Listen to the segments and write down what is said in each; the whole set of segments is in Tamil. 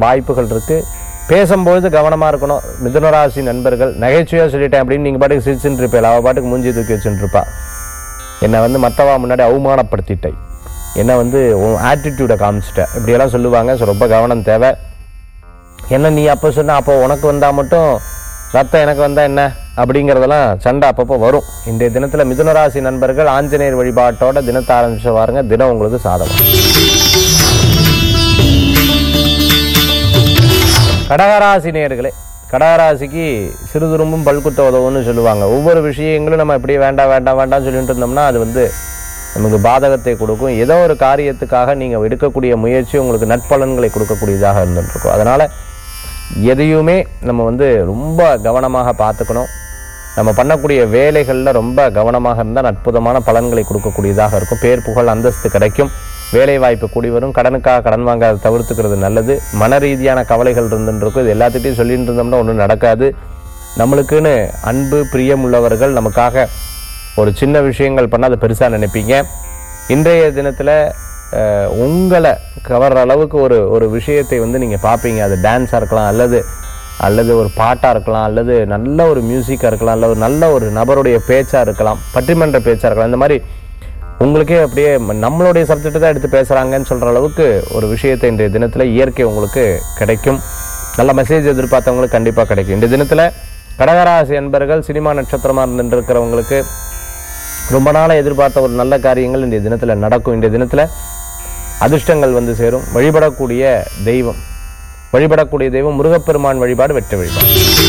வாய்ப்புகள் இருக்கு பேசும்போது கவனமா இருக்கணும் மிதுனராசி நண்பர்கள் நகைச்சுவையா சொல்லிட்டேன் அப்படின்னு நீங்க பாட்டுக்கு சிரிச்சுட்டு இருப்பேன் அவ பாட்டுக்கு மூஞ்சி தூக்கி வச்சுட்டு இருப்பா என்னை வந்து மற்றவா முன்னாடி அவமானப்படுத்திட்டை என்னை வந்து உன் ஆட்டிடியூடை காமிச்சிட்ட இப்படியெல்லாம் சொல்லுவாங்க ஸோ ரொம்ப கவனம் தேவை என்ன நீ அப்போ சொன்ன அப்போ உனக்கு வந்தா மட்டும் ரத்தம் எனக்கு வந்தா என்ன அப்படிங்கிறதெல்லாம் சண்டை அப்பப்போ வரும் இன்றைய தினத்தில் மிதுனராசி நண்பர்கள் ஆஞ்சநேயர் வழிபாட்டோட தினத்தை ஆரம்பிச்சு பாருங்க தினம் உங்களுக்கு சாதகம் கடகராசி நேயர்களே கடகராசிக்கு சிறுதுரும்பும் பல்குத்த உதவுன்னு சொல்லுவாங்க ஒவ்வொரு விஷயங்களும் நம்ம இப்படி வேண்டாம் வேண்டாம் வேண்டாம்னு சொல்லிட்டு இருந்தோம்னா அது வந்து நமக்கு பாதகத்தை கொடுக்கும் ஏதோ ஒரு காரியத்துக்காக நீங்கள் எடுக்கக்கூடிய முயற்சி உங்களுக்கு நற்பலன்களை கொடுக்கக்கூடியதாக இருந்துட்டு இருக்கும் அதனால் எதையுமே நம்ம வந்து ரொம்ப கவனமாக பார்த்துக்கணும் நம்ம பண்ணக்கூடிய வேலைகளில் ரொம்ப கவனமாக இருந்தால் அற்புதமான பலன்களை கொடுக்கக்கூடியதாக இருக்கும் பேர் புகழ் அந்தஸ்து கிடைக்கும் வேலை வாய்ப்பு கூடி வரும் கடனுக்காக கடன் வாங்காத தவிர்த்துக்கிறது நல்லது மன ரீதியான கவலைகள் இருந்துட்டு இருக்கும் இது எல்லாத்துட்டையும் சொல்லிட்டு இருந்தோம்னா ஒன்றும் நடக்காது நம்மளுக்குன்னு அன்பு பிரியம் உள்ளவர்கள் நமக்காக ஒரு சின்ன விஷயங்கள் பண்ணால் அதை பெருசாக நினைப்பீங்க இன்றைய தினத்தில் உங்களை கவர்ற அளவுக்கு ஒரு ஒரு விஷயத்தை வந்து நீங்கள் பார்ப்பீங்க அது டான்ஸாக இருக்கலாம் அல்லது அல்லது ஒரு பாட்டாக இருக்கலாம் அல்லது நல்ல ஒரு மியூசிக்காக இருக்கலாம் அல்லது ஒரு நல்ல ஒரு நபருடைய பேச்சாக இருக்கலாம் பட்டிமன்ற பேச்சாக இருக்கலாம் இந்த மாதிரி உங்களுக்கே அப்படியே ம- நம்மளுடைய சப்ஜெக்ட் தான் எடுத்து பேசுகிறாங்கன்னு சொல்கிற அளவுக்கு ஒரு விஷயத்தை இன்றைய தினத்தில் இயற்கை உங்களுக்கு கிடைக்கும் நல்ல மெசேஜ் எதிர்பார்த்தவங்களுக்கு கண்டிப்பாக கிடைக்கும் இந்த தினத்தில் கடகராசி அன்பர்கள் சினிமா நட்சத்திரமாக இருந்துட்டு இருக்கிறவங்களுக்கு ரொம்ப நாளாக எதிர்பார்த்த ஒரு நல்ல காரியங்கள் இன்றைய தினத்தில் நடக்கும் இன்றைய தினத்தில் அதிர்ஷ்டங்கள் வந்து சேரும் வழிபடக்கூடிய தெய்வம் வழிபடக்கூடிய தெய்வம் முருகப்பெருமான் வழிபாடு வெற்றி வழிபாடு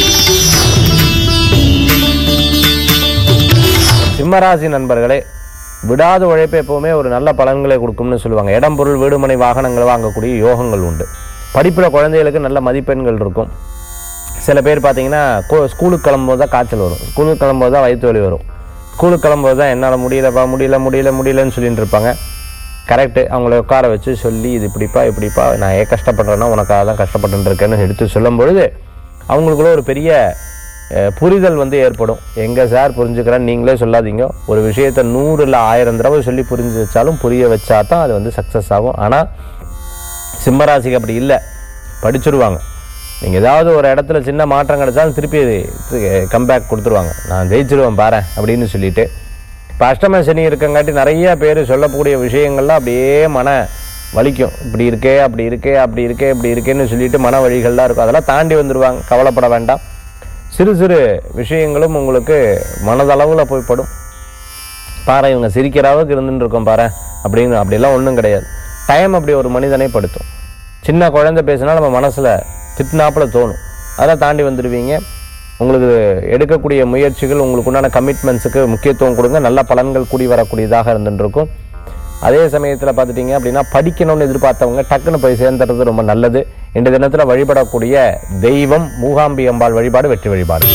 சிம்மராசி நண்பர்களே விடாத உழைப்பு எப்பவுமே ஒரு நல்ல பலன்களை கொடுக்கும்னு சொல்லுவாங்க இடம் பொருள் வீடுமனை வாகனங்கள் வாங்கக்கூடிய யோகங்கள் உண்டு படிப்பில் குழந்தைகளுக்கு நல்ல மதிப்பெண்கள் இருக்கும் சில பேர் பார்த்தீங்கன்னா கோ- ஸ்கூலுக்கு கிளம்பும்போது தான் காய்ச்சல் வரும் ஸ்கூலுக்கு கிளம்பும்போது தான் வயிற்று வலி வரும் ஸ்கூலுக்கு கிளம்பும்போது தான் என்னால் முடியலப்பா முடியல முடியல முடியலன்னு சொல்லிட்டு இருப்பாங்க கரெக்டு அவங்கள உட்கார வச்சு சொல்லி இது இப்படிப்பா இப்படிப்பா நான் ஏன் கஷ்டப்படுறேன்னா உனக்காக தான் கஷ்டப்பட்டு இருக்கேன்னு எடுத்து சொல்லும் பொழுது அவங்களுக்குள்ள ஒரு பெரிய அஹ், புரிதல் வந்து ஏற்படும் எங்கே சார் புரிஞ்சுக்கிறேன்னு நீங்களே சொல்லாதீங்க ஒரு விஷயத்தை நூறு இல்லை ஆயிரம் தடவை சொல்லி புரிஞ்சு வச்சாலும் புரிய வச்சா தான் அது வந்து சக்ஸஸ் ஆகும் ஆனால் சிம்மராசிக்கு அப்படி இல்லை படிச்சிருவாங்க நீங்கள் ஏதாவது ஒரு இடத்துல சின்ன மாற்றம் கிடைச்சாலும் திருப்பி கம்பேக் கொடுத்துருவாங்க நான் ஜெயிச்சிருவேன் பாரேன் அப்படின்னு சொல்லிட்டு இப்போ அஷ்டம சனி இருக்கங்காட்டி நிறைய பேர் சொல்லக்கூடிய விஷயங்கள்லாம் அப்படியே மன வலிக்கும் இப்படி இருக்கே அப்படி இருக்கே அப்படி இருக்கே இப்படி இருக்கேன்னு சொல்லிட்டு மன வழிகள்லாம் இருக்கும் அதெல்லாம் தாண்டி வந்துடுவாங்க கவலைப்பட வேண்டாம் சிறு சிறு விஷயங்களும் உங்களுக்கு மனதளவில் போய் படும் பாரு இவங்க சிரிக்கிற அளவுக்கு இருந்துட்டு இருக்கோம் பாரு அப்படின்னு அப்படிலாம் ஒன்றும் கிடையாது டைம் அப்படி ஒரு மனிதனை படுத்தும் சின்ன குழந்தை பேசினா நம்ம மனசில் திட்டினாப்புல தோணும் அதெல்லாம் தாண்டி வந்துடுவீங்க உங்களுக்கு எடுக்கக்கூடிய முயற்சிகள் உங்களுக்கு உண்டான கமிட்மெண்ட்ஸுக்கு முக்கியத்துவம் கொடுங்க நல்ல பலன்கள் கூடி வரக்கூடியதாக இருந்துட்டு இருக்கும் அதே சமயத்தில் பார்த்துட்டீங்க அப்படின்னா படிக்கணும்னு எதிர்பார்த்தவங்க டக்குன்னு போய் சேர்ந்துறது ரொம்ப நல்லது இந்த தினத்தில் வழிபடக்கூடிய தெய்வம் மூகாம்பி அம்பாள் வழிபாடு வெற்றி வழிபாடு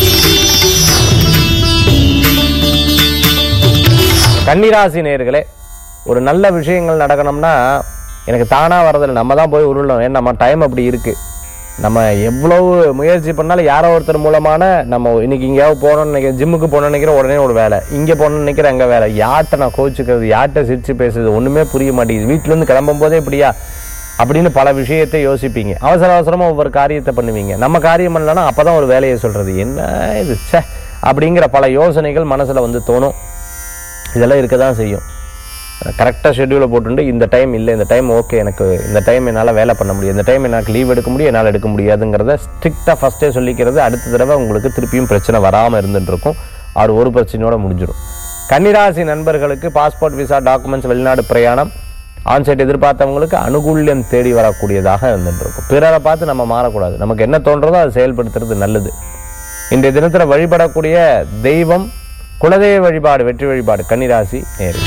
கன்னிராசி நேயர்களே ஒரு நல்ல விஷயங்கள் நடக்கணும்னா எனக்கு தானாக வரதில்லை நம்ம தான் போய் உருளணும் ஏன்னா நம்ம டைம் அப்படி இருக்கு நம்ம எவ்வளவு முயற்சி பண்ணாலும் யாரோ ஒருத்தர் மூலமான நம்ம இன்னைக்கு எங்கேயாவது போகணும்னு நினைக்கிற ஜிம்முக்கு போகணும்னு நினைக்கிற உடனே ஒரு வேலை இங்கே போகணும்னு நினைக்கிற அங்கே வேலை யார்கிட்ட நான் கோச்சிக்கிறது யார்கிட்ட சிரிச்சு பேசுறது ஒன்றுமே புரிய மாட்டேங்குது வீட்டிலேருந்து கிளம்பும் போதே இப்படியா அப்படின்னு பல விஷயத்தை யோசிப்பீங்க அவசர அவசரமாக ஒவ்வொரு காரியத்தை பண்ணுவீங்க நம்ம காரியம் பண்ணலன்னா அப்போ தான் ஒரு வேலையை சொல்கிறது என்ன இது ச்சே அப்படிங்கிற பல யோசனைகள் மனசில் வந்து தோணும் இதெல்லாம் இருக்க தான் செய்யும் கரெக்டாக ஷெட்யூலை போட்டுட்டு இந்த டைம் இல்லை இந்த டைம் ஓகே எனக்கு இந்த டைம் என்னால் வேலை பண்ண முடியும் இந்த டைம் எனக்கு லீவ் எடுக்க முடியும் என்னால் எடுக்க முடியாதுங்கிறத ஸ்ட்ரிக்டாக ஃபஸ்ட்டே சொல்லிக்கிறது அடுத்த தடவை உங்களுக்கு திருப்பியும் பிரச்சனை வராமல் இருந்துட்டு இருக்கும் அவர் ஒரு பிரச்சனையோட முடிஞ்சிடும் கன்னிராசி நண்பர்களுக்கு பாஸ்போர்ட் விசா டாக்குமெண்ட்ஸ் வெளிநாடு பிரயாணம் ஆன்சைட் எதிர்பார்த்தவங்களுக்கு அனுகூல்யம் தேடி வரக்கூடியதாக இருந்துட்டு இருக்கும் பிறரை பார்த்து நம்ம மாறக்கூடாது நமக்கு என்ன தோன்றதோ அதை செயல்படுத்துறது நல்லது இன்றைய தினத்தில் வழிபடக்கூடிய தெய்வம் குலதெய்வ வழிபாடு வெற்றி வழிபாடு கன்னிராசி நேரு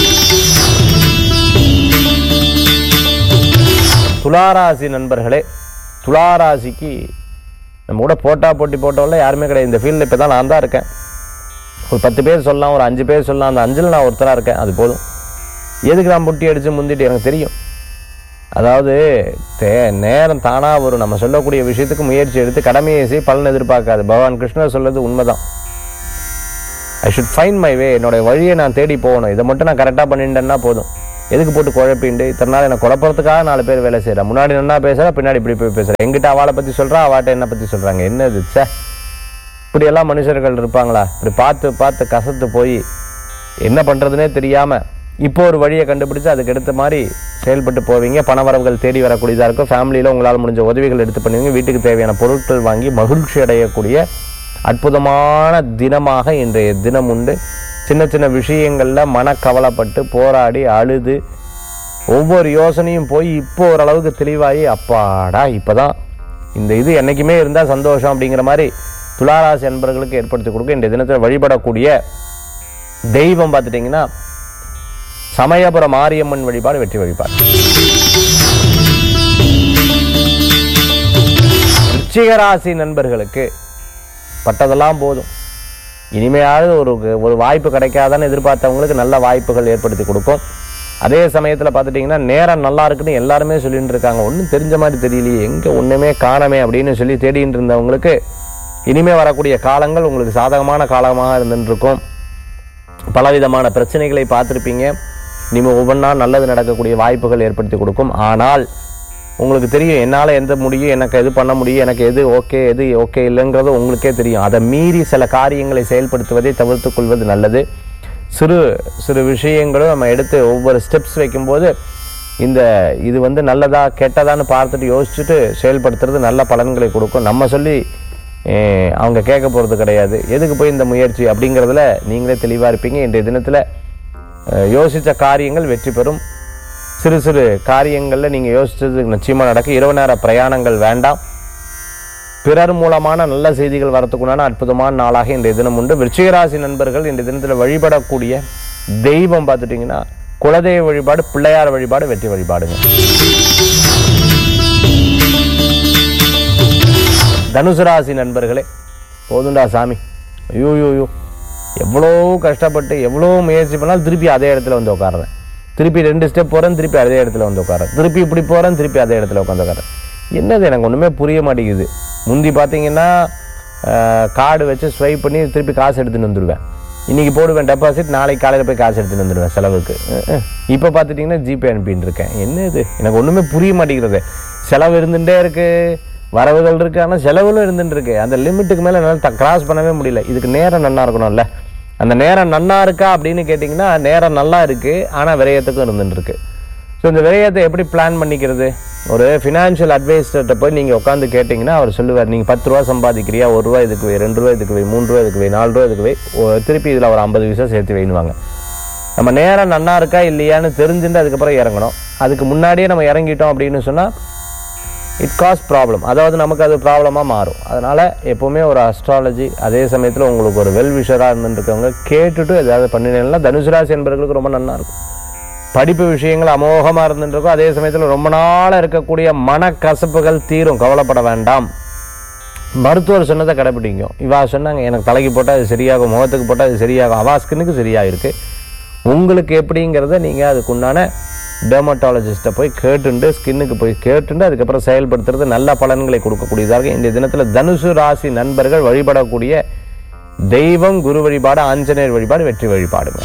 துளாராசி நண்பர்களே துளாராசிக்கு நம்ம கூட போட்டா போட்டி போட்டவங்கள யாருமே கிடையாது இந்த ஃபீல்டில் இப்போ தான் நான் தான் இருக்கேன் ஒரு பத்து பேர் சொல்லலாம் ஒரு அஞ்சு பேர் சொல்லலாம் அந்த அஞ்சில் நான் ஒருத்தராக இருக்கேன் அது போதும் எதுக்கு நான் முட்டி அடித்து முந்திட்டு எனக்கு தெரியும் அதாவது தே நேரம் தானாக வரும் நம்ம சொல்லக்கூடிய விஷயத்துக்கு முயற்சி எடுத்து கடமையை செய் பலன் எதிர்பார்க்காது பகவான் கிருஷ்ணர் சொல்றது உண்மைதான் I should find my way என்னோட வழியை நான் தேடி போகணும் இதை மட்டும் நான் கரெக்டாக பண்ணிட்டேன்னா போதும் எதுக்கு போட்டு குழப்பிண்டு இத்தனை நாள் என்னை குழப்பறதுக்காக நாலு பேர் வேலை செய்கிறேன் முன்னாடி நல்லா பேசுகிறா பின்னாடி இப்படி போய் பேசுகிறேன் எங்கிட்ட அவளை பற்றி சொல்கிறா அவாட்ட என்ன பற்றி சொல்கிறாங்க என்னது ச்சே இப்படியெல்லாம் மனுஷர்கள் இருப்பாங்களா இப்படி பார்த்து பார்த்து கசத்து போய் என்ன பண்ணுறதுனே தெரியாமல் இப்போ ஒரு வழியை கண்டுபிடிச்சு அதுக்கு எடுத்த மாதிரி செயல்பட்டு போவீங்க பணவரவுகள் தேடி வரக்கூடியதாக இருக்கும் ஃபேமிலியில் உங்களால் முடிஞ்ச உதவிகள் எடுத்து பண்ணுவீங்க வீட்டுக்கு தேவையான பொருட்கள் வாங்கி மகிழ்ச்சி அடையக்கூடிய அற்புதமான தினமாக இன்றைய தினம் உண்டு சின்ன சின்ன விஷயங்களில் மனக்கவலைப்பட்டு போராடி அழுது ஒவ்வொரு யோசனையும் போய் இப்போ ஓரளவுக்கு தெளிவாகி அப்பாடா இப்போதான் இந்த இது என்றைக்குமே இருந்தால் சந்தோஷம் அப்படிங்கிற மாதிரி துளாராசி அன்பர்களுக்கு ஏற்படுத்தி கொடுக்க இந்த தினத்தில் வழிபடக்கூடிய தெய்வம் பார்த்துட்டிங்கன்னா சமயபுரம் மாரியம்மன் வழிபாடு வெற்றி வழிபாடு விருச்சிகராசி நண்பர்களுக்கு பட்டதெல்லாம் போதும் இனிமையாவது ஒரு ஒரு வாய்ப்பு கிடைக்காதான்னு எதிர்பார்த்தவங்களுக்கு நல்ல வாய்ப்புகள் ஏற்படுத்தி கொடுக்கும் அதே சமயத்தில் பார்த்துட்டிங்கன்னா நேரம் நல்லா இருக்குன்னு எல்லாருமே சொல்லிட்டு இருக்காங்க ஒன்றும் தெரிஞ்ச மாதிரி தெரியலையே எங்கே ஒன்றுமே காணமே அப்படின்னு சொல்லி தேடிட்டு இருந்தவங்களுக்கு இனிமே வரக்கூடிய காலங்கள் உங்களுக்கு சாதகமான காலமாக இருந்துட்டு இருக்கும் பலவிதமான பிரச்சனைகளை பார்த்துருப்பீங்க இனிமேல் ஒவ்வொன்றா நல்லது நடக்கக்கூடிய வாய்ப்புகள் ஏற்படுத்தி கொடுக்கும் ஆனால் உங்களுக்கு தெரியும் என்னால் எந்த முடியும் எனக்கு எது பண்ண முடியும் எனக்கு எது ஓகே எது ஓகே இல்லைங்கிறது உங்களுக்கே தெரியும் அதை மீறி சில காரியங்களை செயல்படுத்துவதை தவிர்த்து கொள்வது நல்லது சிறு சிறு விஷயங்களும் நம்ம எடுத்து ஒவ்வொரு ஸ்டெப்ஸ் வைக்கும்போது இந்த இது வந்து நல்லதா கெட்டதான்னு பார்த்துட்டு யோசிச்சுட்டு செயல்படுத்துறது நல்ல பலன்களை கொடுக்கும் நம்ம சொல்லி eh, அவங்க கேட்க போகிறது கிடையாது எதுக்கு போய் இந்த முயற்சி அப்படிங்கிறதுல நீங்களே தெளிவாக இருப்பீங்க இன்றைய தினத்தில் அஹ், யோசித்த காரியங்கள் வெற்றி பெறும் சிறு சிறு காரியங்களில் நீங்கள் யோசிச்சது நிச்சயமாக நடக்கும் இரவு நேர பிரயாணங்கள் வேண்டாம் பிறர் மூலமான நல்ல செய்திகள் வரத்துக்குண்டான அற்புதமான நாளாக இன்றைய தினம் உண்டு விருச்சிகராசி நண்பர்கள் இன்றைய தினத்தில் வழிபடக்கூடிய தெய்வம் பார்த்துட்டிங்கன்னா குலதெய்வ வழிபாடு பிள்ளையார் வழிபாடு வெற்றி வழிபாடுங்க தனுசு ராசி நண்பர்களே போதுண்டா சாமி ஐயோ ஐயோ ஐயோ எவ்வளோ கஷ்டப்பட்டு எவ்வளோ முயற்சி பண்ணாலும் திருப்பி அதே இடத்துல வந்து உட்காடுறேன் திருப்பி ரெண்டு ஸ்டெப் போகிறேன் திருப்பி அதே இடத்துல வந்து உட்காரேன் திருப்பி இப்படி போகிறேன் திருப்பி அதே இடத்துல உட்காந்து உட்காரேன் என்னது எனக்கு ஒன்றுமே புரிய மாட்டேங்குது முந்தி பார்த்தீங்கன்னா கார்டு வச்சு ஸ்வைப் பண்ணி திருப்பி காசு எடுத்துன்னு வந்துடுவேன் இன்றைக்கி போடுவேன் டெபாசிட் நாளைக்கு காலையில் போய் காசு எடுத்துன்னு வந்துடுவேன் செலவுக்கு இப்போ பார்த்துட்டிங்கன்னா ஜிபே அனுப்பின்னு இருக்கேன் என்ன இது எனக்கு ஒன்றுமே புரிய மாட்டேங்கிறது செலவு இருந்துகிட்டே இருக்குது வரவுகள் இருக்கு ஆனால் செலவுகளும் இருந்துட்டு இருக்கு அந்த லிமிட்டுக்கு மேலே என்னால் கிராஸ் பண்ணவே முடியல இதுக்கு நேரம் நன்னா இருக்கணும்ல அந்த நேரம் நன்னா இருக்கா அப்படின்னு கேட்டிங்கன்னா நேரம் நல்லா இருக்கு ஆனால் விரயத்துக்கும் இருந்துட்டு இருக்கு ஸோ இந்த விரயத்தை எப்படி பிளான் பண்ணிக்கிறது ஒரு ஃபினான்ஷியல் அட்வைசர்கிட்ட போய் நீங்கள் உட்காந்து கேட்டிங்கன்னா அவர் சொல்லுவார் நீங்கள் பத்து ரூபா சம்பாதிக்கிறியா ஒரு ரூபா இதுக்கு வை ரெண்டு ரூபா இதுக்கு வை மூணு ரூபா இதுக்கு வை நாலு ரூபா இதுக்கு வை ஒ- திருப்பி இதில் ஒரு ஐம்பது விஷயம் சேர்த்து வைனுவாங்க நம்ம நேரம் நன்னா இருக்கா இல்லையான்னு தெரிஞ்சுட்டு அதுக்கப்புறம் இறங்கணும் அதுக்கு முன்னாடியே நம்ம இறங்கிட்டோம் அப்படின்னு சொன்னால் இட் காஸ் ப்ராப்ளம் அதாவது நமக்கு அது ப்ராப்ளமாக மாறும் அதனால் எப்போவுமே ஒரு அஸ்ட்ராலஜி அதே சமயத்தில் உங்களுக்கு ஒரு வெல் விஷராக இருந்துருக்கவங்க கேட்டுட்டு ஏதாவது பண்ணினீங்கன்னா தனுசு ராசி என்பவர்களுக்கு ரொம்ப நல்லா இருக்கும் படிப்பு விஷயங்கள் அமோகமாக இருந்துருக்கும் அதே சமயத்தில் ரொம்ப நாளாக இருக்கக்கூடிய மனக்கசப்புகள் தீரும் கவலைப்பட வேண்டாம் மருத்துவர் சொன்னதை கடைப்பிடிக்கும் இவா சொன்னாங்க எனக்கு தலைக்கு போட்டால் அது சரியாகும் முகத்துக்கு போட்டால் அது சரியாகும் அவா ஸ்கின்னுக்கு சரியாயிருக்கு உங்களுக்கு எப்படிங்கிறத நீங்கள் அதுக்குண்டான டெர்மட்டாலஜிஸ்ட்டை போய் கேட்டுண்டு ஸ்கின்னுக்கு போய் கேட்டுண்டு அதுக்கப்புறம் செயல்படுத்துறது நல்ல பலன்களை கொடுக்கக்கூடியதாக இருக்கும் இந்த தினத்தில் தனுசு ராசி நண்பர்கள் வழிபடக்கூடிய தெய்வம் குரு வழிபாடு ஆஞ்சநேயர் வழிபாடு வெற்றி வழிபாடுங்க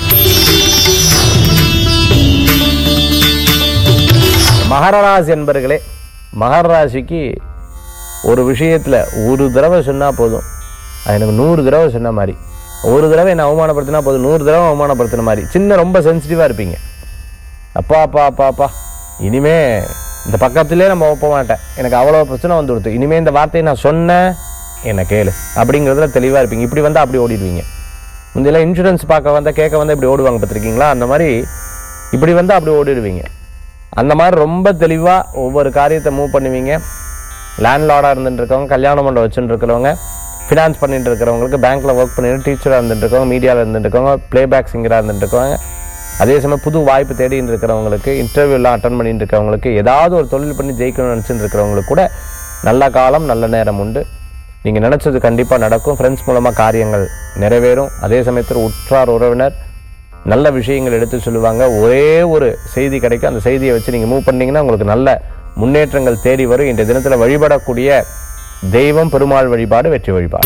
மகர ராசி என்பர்களே மகர ராசிக்கு ஒரு விஷயத்தில் ஒரு தடவை சொன்னால் போதும் அது எனக்கு நூறு தடவை சொன்ன மாதிரி ஒரு தடவை என்னை அவமானப்படுத்தினா போதும் நூறு தடவை அவமானப்படுத்தின மாதிரி சின்ன ரொம்ப சென்சிட்டிவாக இருப்பீங்க அப்பா அப்பா அப்பா அப்பா இனிமே இந்த பக்கத்திலே நம்ம போக மாட்டேன் எனக்கு அவ்வளோ பிரச்சனை வந்து கொடுத்து இனிமே இந்த வார்த்தையை நான் சொன்னேன் என்ன கேளு அப்படிங்கிறதுல தெளிவாக இருப்பீங்க இப்படி வந்தால் அப்படி ஓடிடுவீங்க முந்தையெல்லாம் இன்சூரன்ஸ் பார்க்க வந்தால் கேட்க வந்தால் இப்படி ஓடுவாங்க பார்த்துருக்கீங்களா அந்த மாதிரி இப்படி வந்தால் அப்படி ஓடிடுவீங்க அந்த மாதிரி ரொம்ப தெளிவாக ஒவ்வொரு காரியத்தை மூவ் பண்ணுவீங்க லேண்ட்லார்டாக இருந்துட்டு இருக்கவங்க கல்யாண மண்டபம் வச்சுட்டு இருக்கிறவங்க ஃபினான்ஸ் பண்ணிட்டு இருக்கிறவங்களுக்கு பேங்க்கில் ஒர்க் பண்ணிட்டு டீச்சராக இருந்துட்டு இருக்கவங்க மீடியாவில் இருந்துட்டு இருக்கவங்க ப்ளேபேக் சிங்கராக இருந்துட்டு இருக்கவங்க அதே சமயம் புது வாய்ப்பு தேடிட்டு இருக்கிறவங்களுக்கு இன்டர்வியூலாம் அட்டன் பண்ணிட்டு இருக்கிறவங்களுக்கு ஏதாவது ஒரு தொழில் பண்ணி ஜெயிக்கணும்னு நினச்சிட்டு இருக்கிறவங்களுக்கு கூட நல்ல காலம் நல்ல நேரம் உண்டு நீங்கள் நினச்சது கண்டிப்பாக நடக்கும் ஃப்ரெண்ட்ஸ் மூலமாக காரியங்கள் நிறைவேறும் அதே சமயத்தில் உற்றார் உறவினர் நல்ல விஷயங்கள் எடுத்து சொல்லுவாங்க ஒரே ஒரு செய்தி கிடைக்கும் அந்த செய்தியை வச்சு நீங்கள் மூவ் பண்ணீங்கன்னா உங்களுக்கு நல்ல முன்னேற்றங்கள் தேடி வரும் இன்றைய தினத்தில் வழிபடக்கூடிய தெய்வம் பெருமாள் வழிபாடு வெற்றி வழிபாடு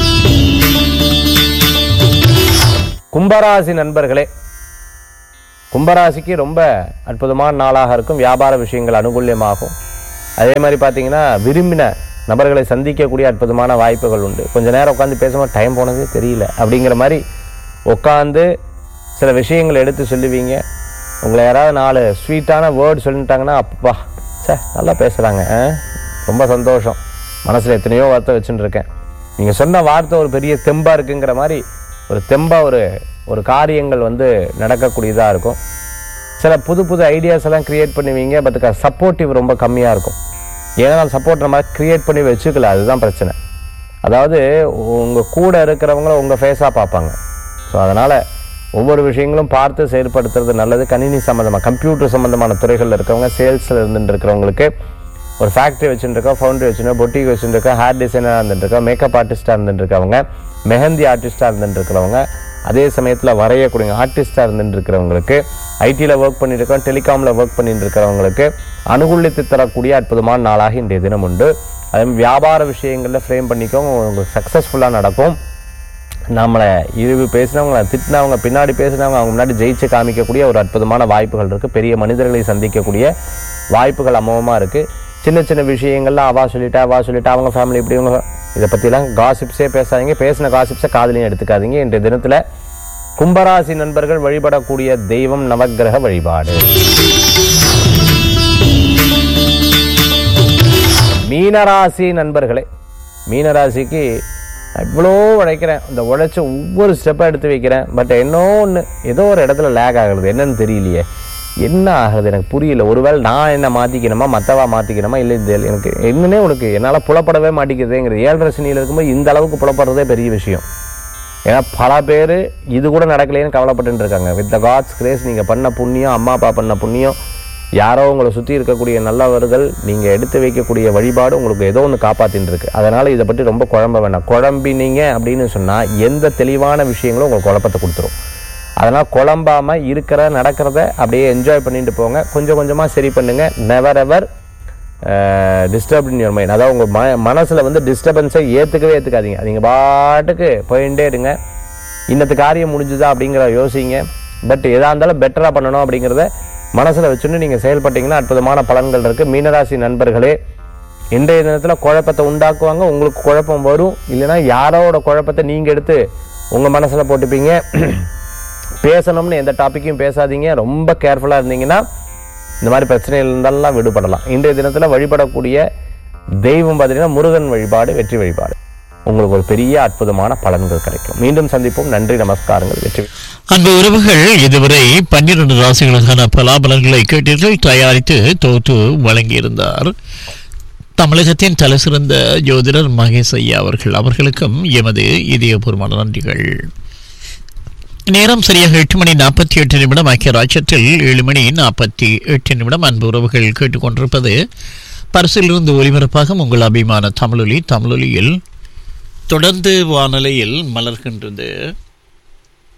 கும்பராசி நண்பர்களே கும்பராசிக்கு ரொம்ப அற்புதமான நாளாக இருக்கும் வியாபார விஷயங்கள் அனுகூல்யமாகும் அதே மாதிரி பார்த்தீங்கன்னா விரும்பின நபர்களை சந்திக்கக்கூடிய அற்புதமான வாய்ப்புகள் உண்டு கொஞ்ச நேரம் உட்காந்து பேசும்போது டைம் போனதே தெரியல அப்படிங்கிற மாதிரி உட்காந்து சில விஷயங்களை எடுத்து சொல்லுவீங்க உங்களை யாராவது நாலு ஸ்வீட்டான வேர்ட் சொல்லிட்டாங்கன்னா அப்பா சே நல்லா பேசுகிறாங்க ரொம்ப சந்தோஷம் மனசில் எத்தனையோ வார்த்தை வச்சுட்டு இருக்கேன் நீங்கள் சொன்ன வார்த்தை ஒரு பெரிய தெம்பாக இருக்குங்கிற மாதிரி ஒரு தெம்பாக ஒரு ஒரு காரியங்கள் வந்து நடக்கக்கூடியதாக இருக்கும் சில புது புது ஐடியாஸ் எல்லாம் கிரியேட் பண்ணுவீங்க பட் சப்போர்ட்டிவ் ரொம்ப கம்மியாக இருக்கும் ஏன்னா சப்போர்ட் நம்ம கிரியேட் பண்ணி வச்சுக்கல அதுதான் பிரச்சனை அதாவது உங்கள் கூட இருக்கிறவங்கள உங்கள் ஃபேஸாக பார்ப்பாங்க ஸோ அதனால் ஒவ்வொரு விஷயங்களும் பார்த்து செயல்படுத்துறது நல்லது கணினி சம்மந்தமாக கம்ப்யூட்டர் சம்மந்தமான துறைகளில் இருக்கிறவங்க சேல்ஸில் இருந்துட்டு இருக்கிறவங்களுக்கு ஒரு ஃபேக்ட்ரி வச்சுருக்கோம் ஃபவுண்டரி வச்சுருக்கோம் பொட்டிக் வச்சுருக்கோம் ஹேர் டிசைனராக இருந்துட்டுருக்கோம் மேக்கப் ஆர்டிஸ்ட்டாக இருந்துட்டுருக்கவங்க மெஹந்தி ஆர்டிஸ்ட்டாக இருந்துட்டுருக்கிறவங்க அதே சமயத்தில் வரையக்கூடிய ஆர்டிஸ்ட்டாக இருந்துட்டு இருக்கிறவங்களுக்கு ஐடியில் ஒர்க் பண்ணிட்டு இருக்கோம் டெலிகாமில் ஒர்க் பண்ணிட்டு இருக்கிறவங்களுக்கு அனுகூலித்து தரக்கூடிய அற்புதமான நாளாக இன்றைய தினம் உண்டு அதே மாதிரி வியாபார விஷயங்களில் ஃப்ரேம் பண்ணிக்கோங்க உங்களுக்கு சக்ஸஸ்ஃபுல்லாக நடக்கும் நம்மளை இழிவு பேசினவங்க திட்டினவங்க பின்னாடி பேசினவங்க அவங்க முன்னாடி ஜெயிச்சு காமிக்கக்கூடிய ஒரு அற்புதமான வாய்ப்புகள் இருக்குது பெரிய மனிதர்களை சந்திக்கக்கூடிய வாய்ப்புகள் அமோகமாக இருக்குது சின்ன சின்ன விஷயங்கள்லாம் அவா சொல்லிட்டா அவா சொல்லிட்டா அவங்க ஃபேமிலி இப்படி இவங்க இதை பற்றிலாம் காசிப்ஸே பேசாதீங்க பேசின காசிப்ஸை காதலையும் எடுத்துக்காதீங்க இன்றைய தினத்தில் கும்பராசி நண்பர்கள் வழிபடக்கூடிய தெய்வம் நவக்கிரக வழிபாடு மீனராசி நண்பர்களே மீனராசிக்கு இவ்வளோ உழைக்கிறேன் இந்த உழைச்ச ஒவ்வொரு ஸ்டெப்பாக எடுத்து வைக்கிறேன் பட் என்ன ஒன்று ஏதோ ஒரு இடத்துல லேக் ஆகுறது என்னன்னு தெரியலையே என்ன ஆகுது எனக்கு புரியல ஒருவேளை நான் என்ன மாற்றிக்கணுமா மற்றவா மாற்றிக்கணுமா இல்லை இது எனக்கு என்னன்னே உனக்கு என்னால் புலப்படவே மாட்டேங்குதுங்கிறது ஏழரை சனியில் இருக்கும்போது இந்த அளவுக்கு புலப்படுறதே பெரிய விஷயம் ஏன்னா பல பேர் இது கூட நடக்கலையேன்னு கவலைப்பட்டு இருக்காங்க வித் த காட்ஸ் கிரேஸ் நீங்கள் பண்ண புண்ணியம் அம்மா அப்பா பண்ண புண்ணியம் யாரோ உங்களை சுற்றி இருக்கக்கூடிய நல்லவர்கள் நீங்கள் எடுத்து வைக்கக்கூடிய வழிபாடு உங்களுக்கு ஏதோ ஒன்று காப்பாற்றின்னு இருக்கு அதனால் இதை பற்றி ரொம்ப குழம்ப வேண்டாம் குழம்பினீங்க அப்படின்னு சொன்னால் எந்த தெளிவான விஷயங்களும் உங்களுக்கு குழப்பத்தை கொடுத்துரும் அதனால் குழம்பாமல் இருக்கிற நடக்கிறத அப்படியே என்ஜாய் பண்ணிட்டு போங்க கொஞ்சம் கொஞ்சமாக சரி பண்ணுங்கள் never ever disturb in your mind அதாவது உங்கள் ம மனசில் வந்து டிஸ்டர்பன்ஸை ஏற்றுக்கவே ஏற்றுக்காதீங்க நீங்கள் பாட்டுக்கு போயிட்டே இருங்க இன்னத்து காரியம் முடிஞ்சுதா அப்படிங்கிற யோசிங்க பட் எதாக இருந்தாலும் பெட்டராக பண்ணணும் அப்படிங்கிறத மனசில் வச்சுன்னு நீங்கள் செயல்பட்டீங்கன்னா அற்புதமான பலன்கள் இருக்குது மீனராசி நண்பர்களே இன்றைய தினத்தில் குழப்பத்தை உண்டாக்குவாங்க உங்களுக்கு குழப்பம் வரும் இல்லைன்னா யாரோட குழப்பத்தை நீங்கள் எடுத்து உங்கள் மனசில் போட்டுப்பீங்க பேசணும்னு எந்த டாப்பிக்கையும் பேசாதீங்க ரொம்ப கேர்ஃபுல்லாக இருந்தீங்கன்னா இந்த மாதிரி பிரச்சனைகள் இருந்தாலும் விடுபடலாம் இன்றைய தினத்தில் வழிபடக்கூடிய தெய்வம் பார்த்தீங்கன்னா முருகன் வழிபாடு வெற்றி வழிபாடு உங்களுக்கு ஒரு பெரிய அற்புதமான பலன்கள் கிடைக்கும் மீண்டும் சந்திப்போம் நன்றி நமஸ்காரங்கள் வெற்றி அன்பு உறவுகள் இதுவரை பன்னிரண்டு ராசிகளுக்கான பலாபலன்களை கேட்டீர்கள் தயாரித்து தொகுத்து வழங்கியிருந்தார் தமிழகத்தின் தலைசிறந்த ஜோதிடர் மகேஷ் ஐயா அவர்கள் அவர்களுக்கும் எமது இதயபூர்வமான நன்றிகள் நேரம் சரியாக எட்டு மணி நாற்பத்தி எட்டு நிமிடம் ஐக்கிய ராஜ்யத்தில் ஏழு மணி நாற்பத்தி எட்டு நிமிடம் அன்பு உறவுகள் கேட்டுக்கொண்டிருப்பது பரிசிலிருந்து ஒலிபரப்பாக உங்கள் அபிமான தமிழொலி தமிழொலியில் தொடர்ந்து வானொலியில் மலர்கின்றது